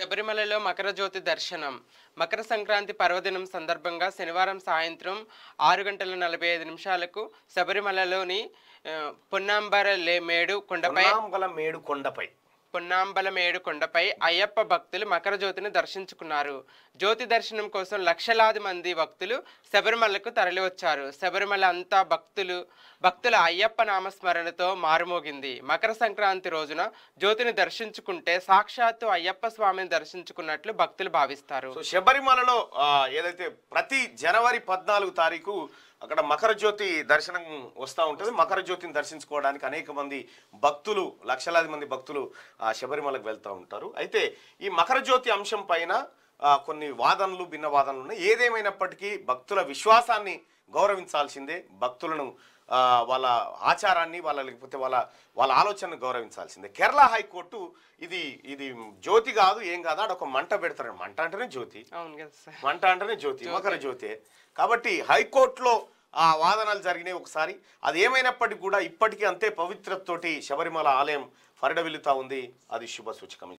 శబరిమలలో మకర జ్యోతి దర్శనం మకర సంక్రాంతి పర్వదినం సందర్భంగా శనివారం సాయంత్రం ఆరు గంటల నలభై ఐదు నిమిషాలకు శబరిమలలోని ఆ, పొన్నాంబర లే మేడు కొండపై గల మేడు కొండపై పొన్నాంబల మేడు కొండపై అయ్యప్ప భక్తులు మకర జ్యోతిని దర్శించుకున్నారు జ్యోతి దర్శనం కోసం లక్షలాది మంది భక్తులు శబరిమలకు తరలివచ్చారు శబరిమల అంతా భక్తులు భక్తుల అయ్యప్ప నామస్మరణతో మారుమోగింది మకర సంక్రాంతి రోజున జ్యోతిని దర్శించుకుంటే సాక్షాత్తు అయ్యప్ప స్వామిని దర్శించుకున్నట్లు భక్తులు భావిస్తారు సో శబరిమలలో ఆ, ఏదైతే ప్రతి జనవరి పద్నాలుగు తారీఖు అక్కడ మకర జ్యోతి దర్శనం వస్తూ ఉంటుంది మకర జ్యోతిని దర్శించుకోవడానికి అనేక మంది భక్తులు లక్షలాది మంది భక్తులు ఆ, శబరిమలకు వెళ్తూ ఉంటారు అయితే ఈ మకర జ్యోతి అంశం పైన ఆ, కొన్ని వాదనలు భిన్న వాదనలు ఉన్నాయి ఏదేమైనప్పటికీ భక్తుల విశ్వాసాన్ని గౌరవించాల్సిందే భక్తులను ఆ, వాళ్ళ ఆచారాన్ని వాళ్ళ లేకపోతే వాళ్ళ వాళ్ళ ఆలోచనను గౌరవించాల్సిందే కేరళ హైకోర్టు ఇది ఇది జ్యోతి కాదు ఏం కాదు ఆడ ఒక మంట పెడతారు మంట అంటేనే జ్యోతి అవును కదా సార్ మంట అంటేనే జ్యోతి మకర జ్యోతి కాబట్టి హైకోర్టులో ఆ వాదనలు జరిగినాయి ఒకసారి అది ఏమైనప్పటికీ కూడా ఇప్పటికీ అంతే పవిత్రతతోటి శబరిమల ఆలయం ఫరిడవిల్లుతా ఉంది అది శుభ సూచకం